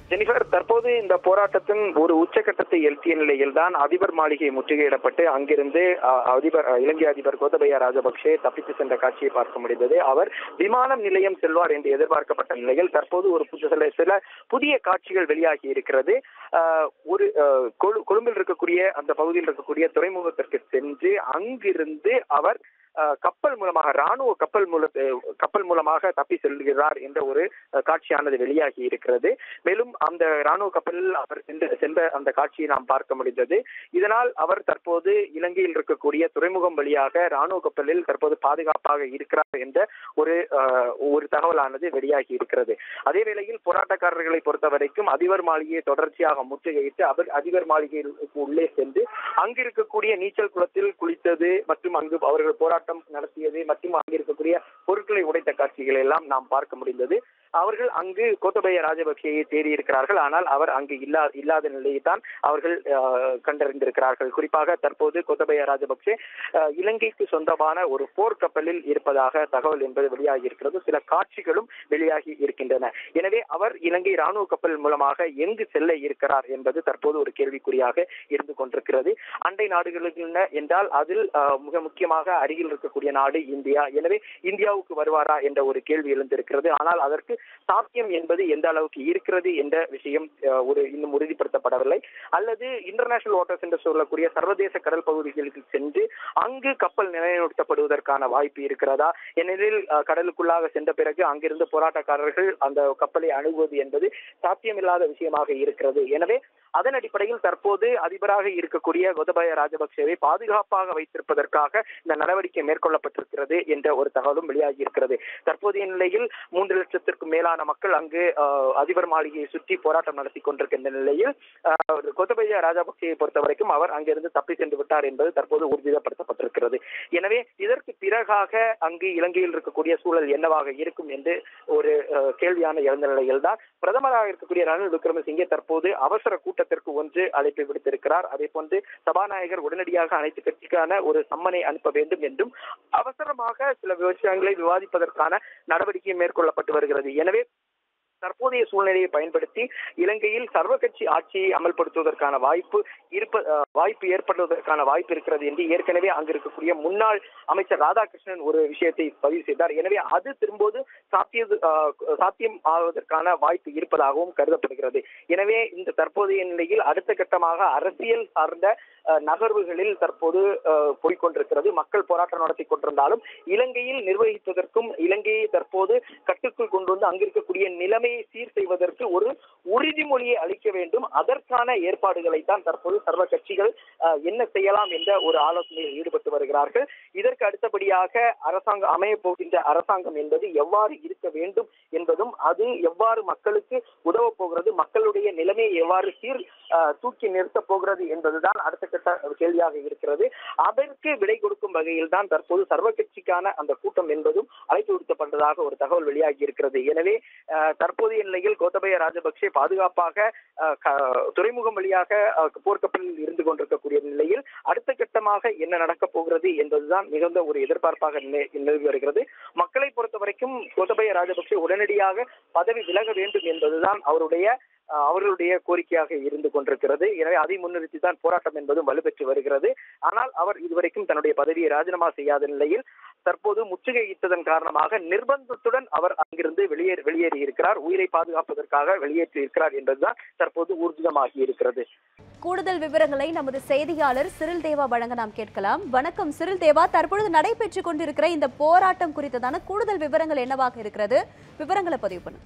Jennifer தற்போது இந்த போராட்டத்தின் ஒரு உச்சகட்டத்தை எட்டிய நிலையில் தான் அதிபர் மாளிகை முற்றுகையிடப்பட்டு அங்கிருந்து அஹ், அதிபர் அஹ், இலங்கை அதிபர் கோத்தபய ராஜபக்சே தப்பித்து சென்ற காட்சியை பார்க்க முடிந்தது அவர் விமானம் நிலையம் செல்வார் என்று எதிர்பார்க்கப்பட்ட நிலையில் தற்போது ஒரு புது சில சில புதிய காட்சிகள் வெளியாகி இருக்கிறது அஹ், ஒரு அஹ், கொழு- கொழும்பில் இருக்கக்கூடிய அந்த பகுதியில் இருக்கக்கூடிய துறைமுகத்திற்கு சென்று அங்கிருந்து அவர் அஹ், கப்பல் மூலமாக ராணுவ கப்பல் மூல அஹ், கப்பல் மூலமாக தப்பி செல்கிறார் என்ற ஒரு அஹ், காட்சியானது வெளியாகி இருக்கிறது மேலும் அந்த ராணுவ கப்பலில் அவர் சென்ற சென்ற அந்த காட்சியை நாம் பார்க்க முடிந்தது இதனால் அவர் தற்போது இலங்கையில் இருக்கக்கூடிய துறைமுகம் வழியாக ராணுவ கப்பலில் தற்போது பாதுகாப்பாக இருக்கிறார் என்ற ஒரு அஹ், ஒரு தகவலானது வெளியாகி இருக்கிறது அதே வேளையில் போராட்டக்காரர்களை பொறுத்த வரைக்கும் அதிபர் மாளிகையை தொடர்ச்சியாக முற்றுகையிட்டு அவர் அதிபர் மாளிகையில் உள்ளே சென்று அங்கு இருக்கக்கூடிய நீச்சல் குளத்தில் குளித்தது மற்றும் அங்கு அவர்கள் போராட்டம் நடத்தியது மற்றும் அங்கு இருக்கக்கூடிய பொருட்களை உடைத்த காட்சிகளை எல்லாம் நாம் பார்க்க முடிந்தது அவர்கள் அங்கு கோத்தபய ராஜபக்சேயை தேடி இருக்கிறார்கள் ஆனால் அவர் அங்கு இல்லா இல்லாத நிலையை தான் அவர்கள் அஹ், கண்டறிந்திருக்கிறார்கள் குறிப்பாக தற்போது கோத்தபய ராஜபக்சே அஹ், இலங்கைக்கு சொந்தமான ஒரு போர் கப்பலில் இருப்பதாக தகவல் என்பது வெளியாகி இருக்கிறது சில காட்சிகளும் வெளியாகி இருக்கின்றன எனவே அவர் இலங்கை ராணுவ கப்பல் மூலமாக எங்கு செல்ல இருக்கிறார் என்பது தற்போது ஒரு கேள்விக்குறியாக இருந்து கொண்டிருக்கிறது அண்டை நாடுகளுக்கு என்றால் அதில் அஹ், மிக முக்கியமாக அருகில் இருக்கக்கூடிய நாடு இந்தியா எனவே இந்தியாவுக்கு வருவாரா என்ற ஒரு கேள்வி எழுந்திருக்கிறது ஆனால் அதற்கு சாத்தியம் என்பது எந்த அளவுக்கு இருக்கிறது என்ற விஷயம் அஹ், ஒரு இன்னும் உறுதிப்படுத்தப்படவில்லை அல்லது இன்டர்நேஷனல் வாட்டர்ஸ் என்று சொல்லக்கூடிய சர்வதேச கடல் பகுதிகளுக்கு சென்று அங்கு கப்பல் நிலைநிறுத்தப்படுவதற்கான வாய்ப்பு இருக்கிறதா ஏனெனில் அஹ், கடலுக்குள்ளாக சென்ற பிறகு அங்கிருந்து போராட்டக்காரர்கள் அந்த கப்பலை அணுகுவது என்பது சாத்தியமில்லாத விஷயமாக இருக்கிறது எனவே அதன் அடிப்படையில் தற்போது அதிபராக இருக்கக்கூடிய கோதபாய ராஜபக்சேவை பாதுகாப்பாக வைத்திருப்பதற்காக இந்த நடவடிக்கை மேற்கொள்ளப்பட்டிருக்கிறது என்ற ஒரு தகவலும் வெளியாகி இருக்கிறது தற்போதைய நிலையில் மூன்று லட்சத்திற்கும் மேலான மக்கள் அங்கு அஹ், அதிபர் மாளிகையை சுற்றி போராட்டம் நடத்தி கொண்டிருக்கின்ற நிலையில் அஹ், கோத்தபய ராஜபக்சேயை பொறுத்த வரைக்கும் அவர் அங்கிருந்து தப்பி சென்று விட்டார் என்பது தற்போது உறுதிப்படுத்தப்பட்டிருக்கிறது எனவே இதற்கு பிறகாக அங்கு இலங்கையில் இருக்கக்கூடிய சூழல் என்னவாக இருக்கும் என்று ஒரு அஹ், கேள்வியான எழுந்த நிலையில் தான் பிரதமராக இருக்கக்கூடிய ரணில் விக்ரமசிங்கே தற்போது அவசர கூட்டத்திற்கு ஒன்று அழைப்பு விடுத்திருக்கிறார் அதே போன்று சபாநாயகர் உடனடியாக அனைத்து கட்சிக்கான ஒரு சம்மனை அனுப்ப வேண்டும் என்றும் அவசரமாக சில விஷயங்களை விவாதிப்பதற்கான நடவடிக்கை மேற்கொள்ளப்பட்டு வருகிறது எனவே தற்போதைய சூழ்நிலையை பயன்படுத்தி இலங்கையில் சர்வ கட்சி ஆட்சியை அமல்படுத்துவதற்கான வாய்ப்பு இருப்ப அஹ், வாய்ப்பு ஏற்படுவதற்கான வாய்ப்பு இருக்கிறது என்று ஏற்கனவே அங்கு இருக்கக்கூடிய முன்னாள் அமைச்சர் ராதாகிருஷ்ணன் ஒரு விஷயத்தை பதிவு செய்தார் எனவே அது திரும்போது சாத்தியது அஹ், சாத்தியம் ஆவதற்கான வாய்ப்பு இருப்பதாகவும் கருதப்படுகிறது எனவே இந்த தற்போதைய நிலையில் அடுத்த கட்டமாக அரசியல் சார்ந்த அஹ், நகர்வுகளில் தற்போது அஹ், போய்க்கொண்டிருக்கிறது மக்கள் போராட்டம் நடத்தி கொண்டிருந்தாலும் இலங்கையில் நிர்வகிப்பதற்கும் இலங்கையை தற்போது கட்டுக்குள் கொண்டு வந்து அங்கிருக்கக்கூடிய நிலைமையை சீர் செய்வதற்கு ஒரு உறுதிமொழியை அளிக்க வேண்டும் அதற்கான ஏற்பாடுகளை தான் தற்போது சர்வ கட்சிகள் அஹ், என்ன செய்யலாம் என்ற ஒரு ஆலோசனையில் ஈடுபட்டு வருகிறார்கள் இதற்கு அடுத்தபடியாக அரசாங்கம் அமைய போகின்ற அரசாங்கம் என்பது எவ்வாறு இருக்க வேண்டும் என்பதும் அது எவ்வாறு மக்களுக்கு உதவ போகிறது மக்களுடைய நிலைமையை எவ்வாறு சீர் அஹ், தூக்கி நிறுத்தப் போகிறது என்பதுதான் அடுத்த கட்ட கேள்வியாக இருக்கிறது அதற்கு விடை கொடுக்கும் வகையில் தான் தற்போது சர்வ கட்சிக்கான அந்த கூட்டம் என்பதும் அழைப்பு விடுத்தப்பட்டதாக ஒரு தகவல் வெளியாகி இருக்கிறது எனவே அஹ், தற்போதைய நிலையில் கோத்தபய ராஜபக்சே பாதுகாப்பாக அஹ், க- துறைமுகம் வழியாக அஹ், போர்க்கப்பலில் இருந்து கொண்டிருக்கக்கூடிய நிலையில் அடுத்த கட்டமாக என்ன நடக்கப் போகிறது என்பதுதான் மிகுந்த ஒரு எதிர்பார்ப்பாக நிலை- நிலவி வருகிறது மக்களை பொறுத்த வரைக்கும் கோத்தபய ராஜபக்சே உடனடியாக பதவி விலக வேண்டும் என்பதுதான் அவருடைய அஹ், அவர்களுடைய கோரிக்கையாக இருந்து கொண்டிருக்கிறது எனவே அதை முன்னிறுத்தி தான் போராட்டம் என்பதும் வலுப்பெற்று வருகிறது ஆனால் அவர் இதுவரைக்கும் தன்னுடைய பதவியை ராஜினாமா செய்யாத நிலையில் தற்போது முற்றுகையிட்டதன் காரணமாக நிர்பந்தத்துடன் அவர் அங்கிருந்து வெளியேறி வெளியேறி இருக்கிறார் உயிரை பாதுகாப்பதற்காக வெளியேற்றி இருக்கிறார் என்பதுதான் தற்போது ஊர்ஜிதமாகி இருக்கிறது கூடுதல் விவரங்களை நமது செய்தியாளர் சிறில் தேவா வழங்க நாம் கேட்கலாம் வணக்கம் சிறில் தேவா தற்பொழுது நடைபெற்றுக் கொண்டிருக்கிற இந்த போராட்டம் குறித்ததான கூடுதல் விவரங்கள் என்னவாக இருக்கிறது விவரங்களை பதிவு பண்ணு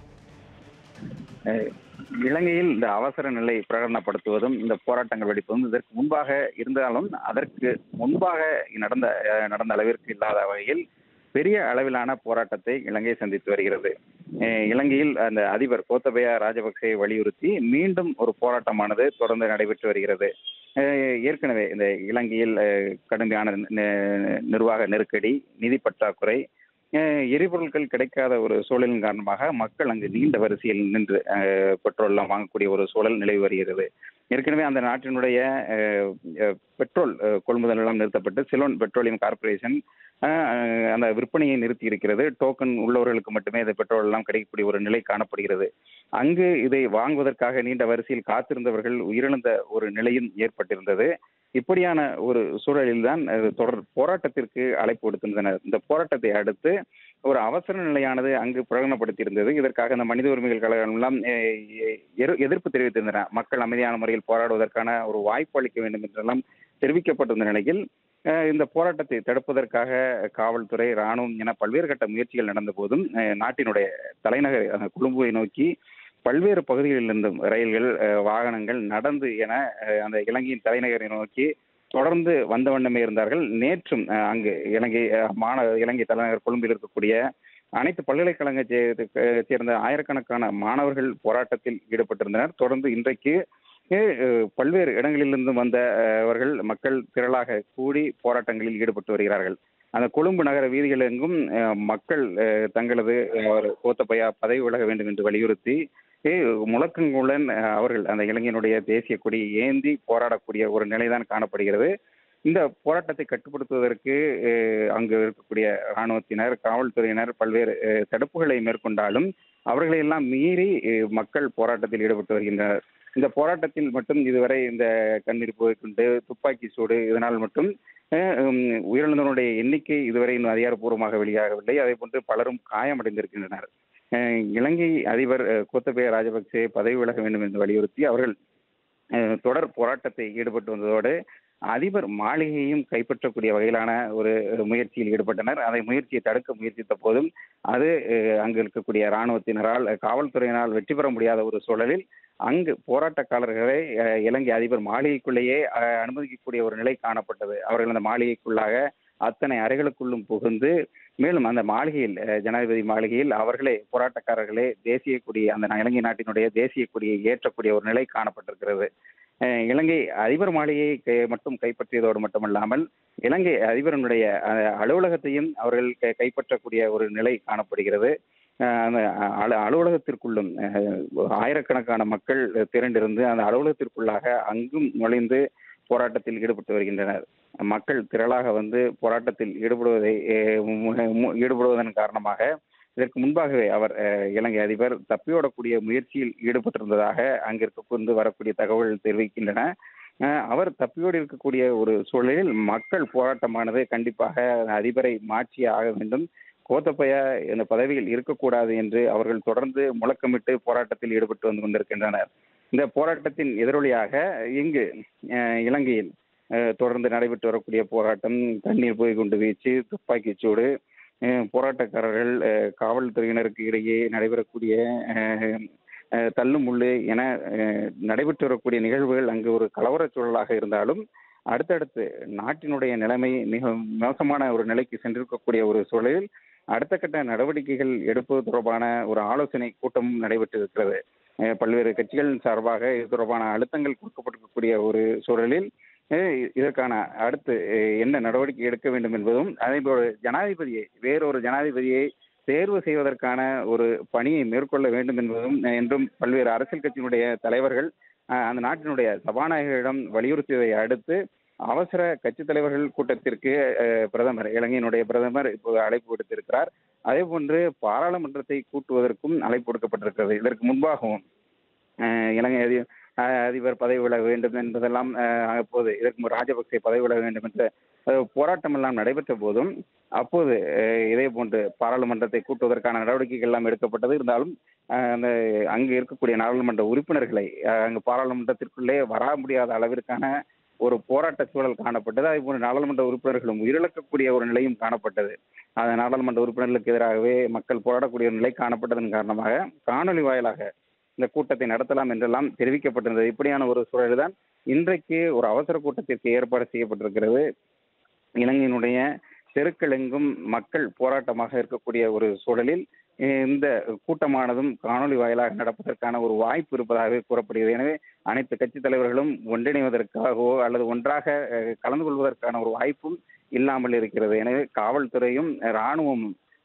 அஹ் இலங்கையில் இந்த அவசர நிலை பிரகடனப்படுத்துவதும் இந்த போராட்டங்கள் வெடிப்பதும் இதற்கு முன்பாக இருந்தாலும் அதற்கு முன்பாக நடந்த அஹ் நடந்த அளவிற்கு இல்லாத வகையில் பெரிய அளவிலான போராட்டத்தை இலங்கை சந்தித்து வருகிறது அஹ் இலங்கையில் அந்த அதிபர் கோத்தபயா ராஜபக்சேயை வலியுறுத்தி மீண்டும் ஒரு போராட்டமானது தொடர்ந்து நடைபெற்று வருகிறது அஹ் ஏற்கனவே இந்த இலங்கையில் அஹ் கடுமையான நி- நிர்வாக நெருக்கடி நிதி பற்றாக்குறை அஹ், எரிபொருட்கள் கிடைக்காத ஒரு சூழலின் காரணமாக மக்கள் அங்கு நீண்ட வரிசையில் நின்று அஹ், பெட்ரோல் எல்லாம் வாங்கக்கூடிய ஒரு சூழல் நிலவி வருகிறது ஏற்கனவே அந்த நாட்டினுடைய அஹ், அஹ், பெட்ரோல் அஹ், கொள்முதல் எல்லாம் நிறுத்தப்பட்டு சிலோன் பெட்ரோலியம் கார்ப்பரேஷன் அஹ், அஹ், அந்த விற்பனையை நிறுத்தி இருக்கிறது டோக்கன் உள்ளவர்களுக்கு மட்டுமே இந்த பெட்ரோல் எல்லாம் கிடைக்கக்கூடிய ஒரு நிலை காணப்படுகிறது அங்கு இதை வாங்குவதற்காக நீண்ட வரிசையில் காத்திருந்தவர்கள் உயிரிழந்த ஒரு நிலையும் ஏற்பட்டிருந்தது இப்படியான ஒரு சூழலில்தான் அஹ், தொடர் போராட்டத்திற்கு அழைப்பு விடுத்திருந்தனர் இந்த போராட்டத்தை அடுத்து ஒரு அவசர நிலையானது அங்கு பிரகடனப்படுத்தியிருந்தது இதற்காக இந்த மனித உரிமைகள் கழகம் எல்லாம் அஹ், எ- எதிர்ப்பு தெரிவித்திருந்தன மக்கள் அமைதியான முறையில் போராடுவதற்கான ஒரு வாய்ப்பு அளிக்க வேண்டும் என்றெல்லாம் தெரிவிக்கப்பட்டிருந்த நிலையில் அஹ், இந்த போராட்டத்தை தடுப்பதற்காக காவல்துறை ராணுவம் என பல்வேறு கட்ட முயற்சிகள் நடந்த போதும் அஹ், நாட்டினுடைய தலைநகர் அஹ், கொழும்புவை நோக்கி பல்வேறு பகுதிகளிலிருந்தும் ரயில்கள் அஹ், வாகனங்கள் நடந்து என அஹ், அந்த இலங்கையின் தலைநகரை நோக்கி தொடர்ந்து வந்த வண்ணமே இருந்தார்கள் நேற்றும் அஹ், அங்கு இலங்கை அஹ், மாணவ இலங்கை தலைநகர் கொழும்பில் இருக்கக்கூடிய அனைத்து பல்கலைக்கழக சே- சேர்ந்த ஆயிரக்கணக்கான மாணவர்கள் போராட்டத்தில் ஈடுபட்டிருந்தனர் தொடர்ந்து இன்றைக்கு அஹ், பல்வேறு இடங்களிலிருந்து வந்த அஹ், அவர்கள் மக்கள் திரளாக கூடி போராட்டங்களில் ஈடுபட்டு வருகிறார்கள் அந்த கொழும்பு நகர வீதிகள் எங்கும் அஹ், மக்கள் அஹ், தங்களது அஹ், கோத்தபயா பதவி விலக வேண்டும் என்று வலியுறுத்தி அஹ், முழக்கங்களுடன் அஹ், அவர்கள் அந்த இளைஞனுடைய தேசிய கொடி ஏந்தி போராடக்கூடிய ஒரு நிலைதான் காணப்படுகிறது இந்த போராட்டத்தை கட்டுப்படுத்துவதற்கு அஹ், அங்கு இருக்கக்கூடிய இராணுவத்தினர் காவல்துறையினர் பல்வேறு அஹ், தடுப்புகளை மேற்கொண்டாலும் அவர்களை எல்லாம் மீறி அஹ், மக்கள் போராட்டத்தில் ஈடுபட்டு வருகின்றனர் இந்த போராட்டத்தில் மட்டும் இதுவரை இந்த கண்ணீர் புகைக்குண்டு துப்பாக்கி சூடு இதனால் மட்டும் அஹ், உம், உயிரிழந்தவருடைய எண்ணிக்கை இதுவரை இன்னும் அதிகாரப்பூர்வமாக வெளியாகவில்லை அதே போன்று பலரும் காயமடைந்திருக்கின்றனர் அஹ், இலங்கை அதிபர் அஹ், கோத்தபய ராஜபக்சே பதவி விலக வேண்டும் என்று வலியுறுத்தி அவர்கள் அஹ், தொடர் போராட்டத்தை ஈடுபட்டு வந்ததோடு அதிபர் மாளிகையையும் கைப்பற்றக்கூடிய வகையிலான ஒரு முயற்சியில் ஈடுபட்டனர் அதை முயற்சியை தடுக்க முயற்சித்த போதும் அது அஹ், அங்கு இருக்கக்கூடிய இராணுவத்தினரால் காவல்துறையினால் வெற்றி பெற முடியாத ஒரு சூழலில் அங்கு போராட்டக்காரர்களை அஹ், இலங்கை அதிபர் மாளிகைக்குள்ளேயே அஹ், அனுமதிக்கக்கூடிய ஒரு நிலை காணப்பட்டது அவர்கள் அந்த மாளிகைக்குள்ளாக அத்தனை அறைகளுக்குள்ளும் புகுந்து மேலும் அந்த மாளிகையில் அஹ், ஜனாதிபதி மாளிகையில் அவர்களே போராட்டக்காரர்களே தேசிய கொடி அந்த இலங்கை நாட்டினுடைய தேசிய கொடியை ஏற்றக்கூடிய ஒரு நிலை காணப்பட்டிருக்கிறது அஹ், இலங்கை அதிபர் மாளிகையை கை- மட்டும் கைப்பற்றியதோடு மட்டுமல்லாமல் இலங்கை அதிபரனுடைய அஹ், அலுவலகத்தையும் அவர்கள் கை- கைப்பற்றக்கூடிய ஒரு நிலை காணப்படுகிறது அஹ், அந்த அலு- அலுவலகத்திற்குள்ளும் அஹ், ஆயிரக்கணக்கான மக்கள் திரண்டிருந்து அந்த அலுவலகத்திற்குள்ளாக அங்கும் நுழைந்து போராட்டத்தில் ஈடுபட்டு வருகின்றனர் மக்கள் திரளாக வந்து போராட்டத்தில் ஈடுபடுவதை அஹ், மு- மு- ஈடுபடுவதன் காரணமாக இதற்கு முன்பாகவே அவர் அஹ், இலங்கை அதிபர் தப்பியோடக்கூடிய முயற்சியில் ஈடுபட்டிருந்ததாக அங்கிருந்து வரக்கூடிய தகவல்கள் தெரிவிக்கின்றன அஹ், அவர் தப்பியோடு இருக்கக்கூடிய ஒரு சூழலில் மக்கள் போராட்டமானது கண்டிப்பாக அதிபரை மாற்றியே ஆக வேண்டும் கோத்தபயா இந்த பதவியில் இருக்கக்கூடாது என்று அவர்கள் தொடர்ந்து முழக்கமிட்டு போராட்டத்தில் ஈடுபட்டு வந்து கொண்டிருக்கின்றனர் இந்த போராட்டத்தின் எதிரொலியாக இங்கு அஹ், இலங்கையில் அஹ், தொடர்ந்து நடைபெற்று வரக்கூடிய போராட்டம் தண்ணீர் போய் கொண்டு வீச்சு துப்பாக்கிச் சூடு அஹ், போராட்டக்காரர்கள் அஹ், காவல்துறையினருக்கு இடையே நடைபெறக்கூடிய அஹ், அஹ், தள்ளுமுள்ளு என அஹ், நடைபெற்று வரக்கூடிய நிகழ்வுகள் அங்கு ஒரு கலவரச் சூழலாக இருந்தாலும் அடுத்தடுத்து நாட்டினுடைய நிலைமை மிக மோசமான ஒரு நிலைக்கு சென்றிருக்கக்கூடிய ஒரு சூழலில் அடுத்த கட்ட நடவடிக்கைகள் எடுப்பது தொடர்பான ஒரு ஆலோசனை கூட்டமும் நடைபெற்றிருக்கிறது அஹ், பல்வேறு கட்சிகளின் சார்பாக இது தொடர்பான அழுத்தங்கள் கொடுக்கப்பட்டிருக்கக்கூடிய ஒரு சூழலில் அஹ், இதற்கான அடுத்து அஹ், என்ன நடவடிக்கை எடுக்க வேண்டும் என்பதும் அதே போல ஜனாதிபதியை வேறொரு ஜனாதிபதியை தேர்வு செய்வதற்கான ஒரு பணியை மேற்கொள்ள வேண்டும் என்பதும் அஹ், என்றும் பல்வேறு அரசியல் கட்சியினுடைய தலைவர்கள் அஹ், அந்த நாட்டினுடைய சபாநாயகரிடம் வலியுறுத்தியதை அடுத்து அவசர கட்சி தலைவர்கள் கூட்டத்திற்கு அஹ், பிரதமர் இலங்கையினுடைய பிரதமர் இப்போ அழைப்பு விடுத்திருக்கிறார் அதே போன்று பாராளுமன்றத்தை கூட்டுவதற்கும் அழைப்பு கொடுக்கப்பட்டிருக்கிறது இதற்கு முன்பாகவும் அஹ், இலங்கை அதி அஹ், அதிபர் பதவி விலக வேண்டும் என்பதெல்லாம் அஹ், அப்போது இதற்கு முன் ராஜபக்சே பதவி விலக வேண்டும் என்ற அஹ், போராட்டம் எல்லாம் நடைபெற்ற போதும் அப்போது அஹ், இதே போன்று பாராளுமன்றத்தை கூட்டுவதற்கான நடவடிக்கைகள் எல்லாம் எடுக்கப்பட்டது இருந்தாலும் அஹ், அந்த அங்கு இருக்கக்கூடிய நாடாளுமன்ற உறுப்பினர்களை அஹ், அங்கு பாராளுமன்றத்திற்குள்ளே வர முடியாத அளவிற்கான ஒரு போராட்ட சூழல் காணப்பட்டது அதே போன்று நாடாளுமன்ற உறுப்பினர்களும் உயிரிழக்கக்கூடிய ஒரு நிலையும் காணப்பட்டது அந்த நாடாளுமன்ற உறுப்பினர்களுக்கு எதிராகவே மக்கள் போராடக்கூடிய ஒரு நிலை காணப்பட்டதன் காரணமாக காணொலி வாயிலாக இந்த கூட்டத்தை நடத்தலாம் என்றெல்லாம் தெரிவிக்கப்பட்டிருந்தது இப்படியான ஒரு சூழலில் தான் இன்றைக்கு ஒரு அவசர கூட்டத்திற்கு ஏற்பாடு செய்யப்பட்டிருக்கிறது இலங்கையினுடைய தெருக்கள் எங்கும் மக்கள் போராட்டமாக இருக்கக்கூடிய ஒரு சூழலில் அஹ், இந்த கூட்டமானதும் காணொலி வாயிலாக நடப்பதற்கான ஒரு வாய்ப்பு இருப்பதாகவே கூறப்படுகிறது எனவே அனைத்து கட்சித் தலைவர்களும் ஒன்றிணைவதற்காகவோ அல்லது ஒன்றாக அஹ், கலந்து கொள்வதற்கான ஒரு வாய்ப்பும் இல்லாமல் இருக்கிறது எனவே காவல்துறையும் இராணுவமும்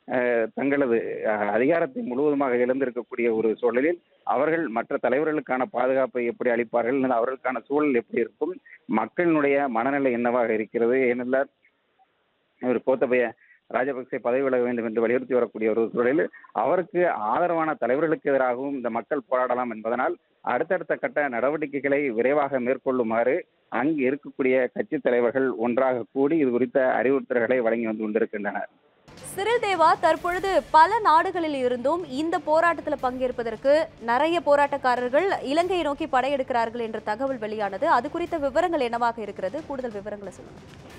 அஹ், தங்களது அஹ், அதிகாரத்தை முழுவதுமாக இழந்திருக்கக்கூடிய ஒரு சூழலில் அவர்கள் மற்ற தலைவர்களுக்கான பாதுகாப்பை எப்படி அளிப்பார்கள் அல்லது அவர்களுக்கான சூழல் எப்படி இருக்கும் மக்களினுடைய மனநிலை என்னவாக இருக்கிறது ஏனென்றால் ஒரு கோத்தபய ராஜபக்சே பதவி விலக வேண்டும் என்று வலியுறுத்தி வரக்கூடிய ஒரு சூழலில் அவருக்கு ஆதரவான தலைவர்களுக்கு எதிராகவும் இந்த மக்கள் போராடலாம் என்பதனால் அடுத்தடுத்த கட்ட நடவடிக்கைகளை விரைவாக மேற்கொள்ளுமாறு அங்கு இருக்கக்கூடிய கட்சி தலைவர்கள் ஒன்றாக கூடி இது குறித்த அறிவுறுத்தல்களை வழங்கி வந்து கொண்டிருக்கின்றனர் சிறில் தேவா தற்பொழுது பல நாடுகளில் இருந்தும் இந்த போராட்டத்தில் பங்கேற்பதற்கு நிறைய போராட்டக்காரர்கள் இலங்கையை நோக்கி படையெடுக்கிறார்கள் என்ற தகவல் வெளியானது அது குறித்த விவரங்கள் என்னவாக இருக்கிறது கூடுதல் விவரங்களை சொல்லுங்க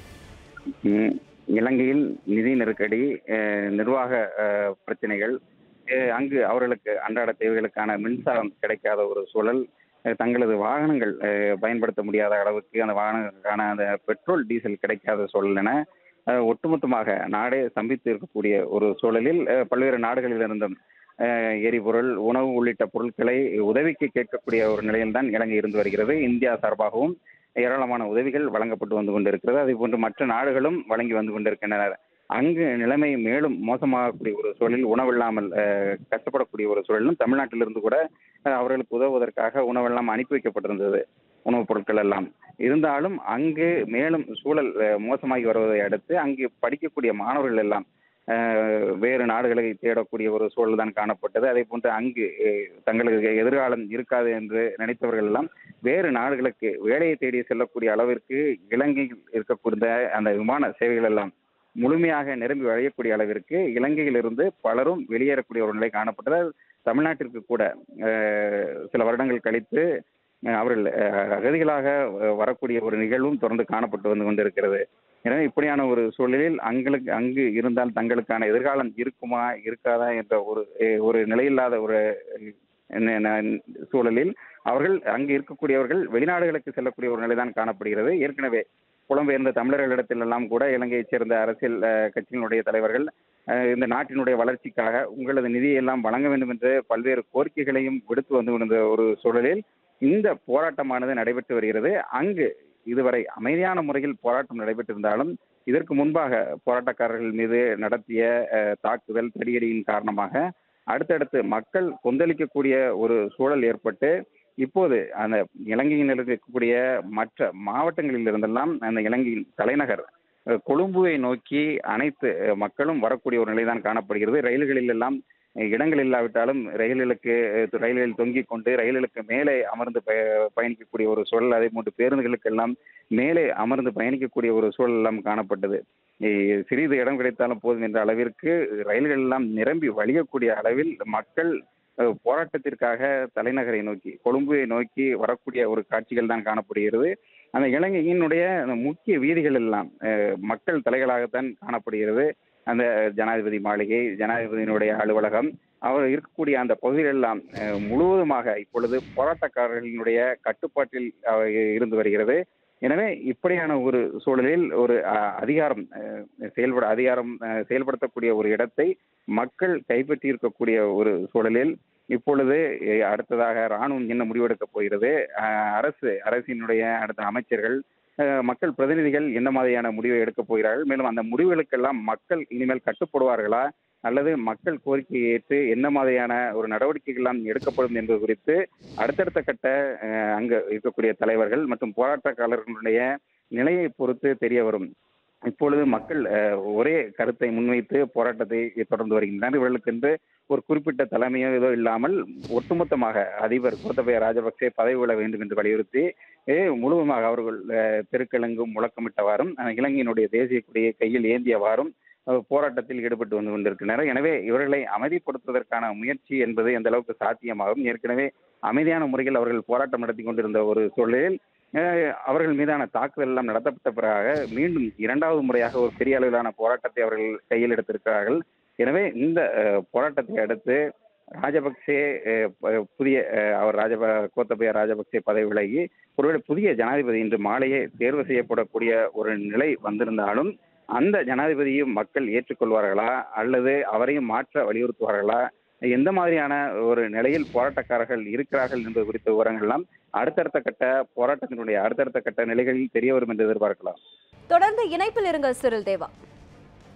ம், இலங்கையில் நிதி நெருக்கடி அஹ், நிர்வாக அஹ், பிரச்சனைகள் அஹ், அங்கு அவர்களுக்கு அன்றாட தேவைகளுக்கான மின்சாரம் கிடைக்காத ஒரு சூழல் அஹ், தங்களது வாகனங்கள் அஹ், பயன்படுத்த முடியாத அளவுக்கு அந்த வாகனங்களுக்கான அந்த பெட்ரோல் டீசல் கிடைக்காத சூழல் என அஹ், ஒட்டுமொத்தமாக நாடே சம்பித்து இருக்கக்கூடிய ஒரு சூழலில் அஹ், பல்வேறு நாடுகளிலிருந்தும் அஹ், எரிபொருள் உணவு உள்ளிட்ட பொருட்களை உதவிக்கு கேட்கக்கூடிய ஒரு நிலையில்தான் இலங்கை இருந்து வருகிறது இந்தியா சார்பாகவும் ஏராளமான உதவிகள் வழங்கப்பட்டு வந்து கொண்டிருக்கிறது அதே போன்று மற்ற நாடுகளும் வழங்கி வந்து கொண்டிருக்கின்றனர் அங்கு நிலைமை மேலும் மோசமாகக்கூடிய ஒரு சூழலில் உணவில்லாமல் அஹ், கஷ்டப்படக்கூடிய ஒரு சூழலும் தமிழ்நாட்டிலிருந்து கூட அஹ், அவர்களுக்கு உதவுவதற்காக உணவெல்லாம் அனுப்பி வைக்கப்பட்டிருந்தது உணவுப் பொருட்கள் எல்லாம் இருந்தாலும் அங்கு மேலும் சூழல் அஹ், மோசமாகி வருவதை அடுத்து அங்கு படிக்கக்கூடிய மாணவர்கள் எல்லாம் அஹ், வேறு நாடுகளை தேடக்கூடிய ஒரு சூழல் தான் காணப்பட்டது அதே போன்று அங்கு அஹ், தங்களுக்கு எதிர்காலம் இருக்காது என்று நினைத்தவர்கள் எல்லாம் வேறு நாடுகளுக்கு வேலையை தேடி செல்லக்கூடிய அளவிற்கு இலங்கையில் இருக்கக்கூடிய அந்த விமான சேவைகள் எல்லாம் முழுமையாக நிரம்பி வழியக்கூடிய அளவிற்கு இலங்கையிலிருந்து பலரும் வெளியேறக்கூடிய ஒரு நிலை காணப்பட்டது தமிழ்நாட்டிற்கு கூட அஹ், சில வருடங்கள் கழித்து அஹ், அவர்கள் அஹ், அகதிகளாக அஹ், வரக்கூடிய ஒரு நிகழ்வும் தொடர்ந்து காணப்பட்டு வந்து கொண்டிருக்கிறது எனவே இப்படியான ஒரு சூழலில் அங்களுக்கு அங்கு இருந்தால் தங்களுக்கான எதிர்காலம் இருக்குமா இருக்காதா என்ற ஒரு அஹ், ஒரு நிலையில்லாத ஒரு அஹ், ந- ந- சூழலில் அவர்கள் அங்கு இருக்கக்கூடியவர்கள் வெளிநாடுகளுக்கு செல்லக்கூடிய ஒரு நிலைதான் காணப்படுகிறது ஏற்கனவே புலம்பெயர்ந்த தமிழர்களிடத்தில் எல்லாம் கூட இலங்கையைச் சேர்ந்த அரசியல் அஹ், கட்சியினுடைய தலைவர்கள் அஹ், இந்த நாட்டினுடைய வளர்ச்சிக்காக உங்களது நிதியை எல்லாம் வழங்க வேண்டும் என்று பல்வேறு கோரிக்கைகளையும் விடுத்து வந்து கொண்ட ஒரு சூழலில் இந்த போராட்டமானது நடைபெற்று வருகிறது அங்கு இதுவரை அமைதியான முறையில் போராட்டம் நடைபெற்றிருந்தாலும் இதற்கு முன்பாக போராட்டக்காரர்கள் மீது நடத்திய அஹ், தாக்குதல் தடியடியின் காரணமாக அடுத்தடுத்து மக்கள் கொந்தளிக்கக்கூடிய ஒரு சூழல் ஏற்பட்டு இப்போது அந்த இலங்கையில் இருக்கக்கூடிய மற்ற மாவட்டங்களில் இருந்தெல்லாம் அந்த இலங்கையின் தலைநகர் அஹ், கொழும்புவை நோக்கி அனைத்து அஹ், மக்களும் வரக்கூடிய ஒரு நிலைதான் காணப்படுகிறது ரயில்களில் எல்லாம் அஹ், இடங்கள் இல்லாவிட்டாலும் ரயில்களுக்கு அஹ், ரயில்களில் தொங்கிக் கொண்டு ரயில்களுக்கு மேலே அமர்ந்து பய- பயணிக்கக்கூடிய ஒரு சூழல் அதே போன்று பேருந்துகளுக்கு எல்லாம் மேலே அமர்ந்து பயணிக்கக்கூடிய ஒரு சூழல் எல்லாம் காணப்பட்டது அஹ், சிறிது இடம் கிடைத்தாலும் போதும் என்ற அளவிற்கு ரயில்கள் எல்லாம் நிரம்பி வழியக்கூடிய அளவில் மக்கள் அஹ், போராட்டத்திற்காக தலைநகரை நோக்கி கொழும்புவை நோக்கி வரக்கூடிய ஒரு காட்சிகள் தான் காணப்படுகிறது அந்த இலங்கையினுடைய அந்த முக்கிய வீதிகள் எல்லாம் அஹ், மக்கள் தலைகளாகத்தான் காணப்படுகிறது அந்த ஜனாதிபதி மாளிகை ஜனாதிபதியினுடைய அலுவலகம் அவர் இருக்கக்கூடிய அந்த பகுதிகள் எல்லாம் அஹ், முழுவதுமாக இப்பொழுது போராட்டக்காரர்களினுடைய கட்டுப்பாட்டில் அஹ், இருந்து வருகிறது எனவே இப்படியான ஒரு சூழலில் ஒரு அஹ், அதிகாரம் அஹ், செயல்பட அதிகாரம் அஹ், செயல்படுத்தக்கூடிய ஒரு இடத்தை மக்கள் கைப்பற்றி இருக்கக்கூடிய ஒரு சூழலில் இப்பொழுது அஹ், அடுத்ததாக ராணுவம் என்ன முடிவெடுக்கப் போகிறது அஹ், அரசு அரசினுடைய அடுத்த அமைச்சர்கள் அஹ், மக்கள் பிரதிநிதிகள் என்ன மாதிரியான முடிவை எடுக்கப் போகிறார்கள் மேலும் அந்த முடிவுகளுக்கெல்லாம் மக்கள் இனிமேல் கட்டுப்படுவார்களா அல்லது மக்கள் கோரிக்கையை ஏற்று என்ன மாதிரியான ஒரு நடவடிக்கைகள் எல்லாம் எடுக்கப்படும் என்பது குறித்து அடுத்தடுத்த கட்ட அஹ், அங்க இருக்கக்கூடிய தலைவர்கள் மற்றும் போராட்டக்காரர்களுடைய நிலையை பொறுத்து தெரிய வரும் இப்பொழுது மக்கள் அஹ், ஒரே கருத்தை முன்வைத்து போராட்டத்தை தொடர்ந்து வருகின்றனர் இவர்களுக்கென்று ஒரு குறிப்பிட்ட தலைமையோ ஏதோ இல்லாமல் ஒட்டுமொத்தமாக அதிபர் கோத்தபய ராஜபக்சே பதவி விட வேண்டும் என்று வலியுறுத்தி அஹ், முழுவதுமாக அவர்கள் அஹ், தெருக்களெங்கும் முழக்கமிட்டவாறும் அஹ், இலங்கையினுடைய தேசிய கொடியை கையில் ஏந்தியவாறும் அஹ், போராட்டத்தில் ஈடுபட்டு வந்து கொண்டிருக்கின்றனர் எனவே இவர்களை அமைதிப்படுத்துவதற்கான முயற்சி என்பது எந்த அளவுக்கு சாத்தியமாகும் ஏற்கனவே அமைதியான முறையில் அவர்கள் போராட்டம் நடத்தி கொண்டிருந்த ஒரு சூழலில் அஹ், அவர்கள் மீதான தாக்குதல் எல்லாம் நடத்தப்பட்ட பிறகு மீண்டும் இரண்டாவது முறையாக ஒரு பெரிய அளவிலான போராட்டத்தை அவர்கள் கையில் எடுத்திருக்கிறார்கள் எனவே இந்த அஹ், போராட்டத்தை அடுத்து ராஜபக்சே அஹ், ப- புதிய அஹ், அவர் ராஜப கோத்தபய ராஜபக்சே பதவி விலகி ஒருவேளை புதிய ஜனாதிபதி இன்று மாலையே தேர்வு செய்யப்படக்கூடிய ஒரு நிலை வந்திருந்தாலும் அந்த ஜனாதிபதியும் மக்கள் ஏற்றுக்கொள்வார்களா அல்லது அவரையும் மாற்ற வலியுறுத்துவார்களா எந்த மாதிரியான ஒரு நிலையில் போராட்டக்காரர்கள் இருக்கிறார்கள் என்பது குறித்த விவரங்கள் எல்லாம் அடுத்தடுத்த கட்ட போராட்டத்தினுடைய அடுத்தடுத்த கட்ட நிலைகளில் தெரிய வரும் என்று எதிர்பார்க்கலாம் தொடர்ந்து இணைப்பில் இருங்கள் சிறில் தேவா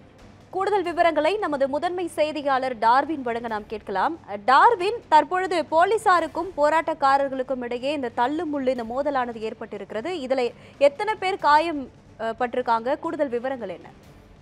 கூடுதல் விவரங்களை நமது முதன்மை செய்தியாளர் டார்வின் வழங்க நாம் கேட்கலாம் டார்வின் தற்பொழுது போலீசாருக்கும் போராட்டக்காரர்களுக்கும் இடையே இந்த தள்ளுமுள்ளு இந்த மோதலானது ஏற்பட்டிருக்கிறது இதுல எத்தனை பேர் காயம் அஹ், பட்டிருக்காங்க கூடுதல் விவரங்கள் என்ன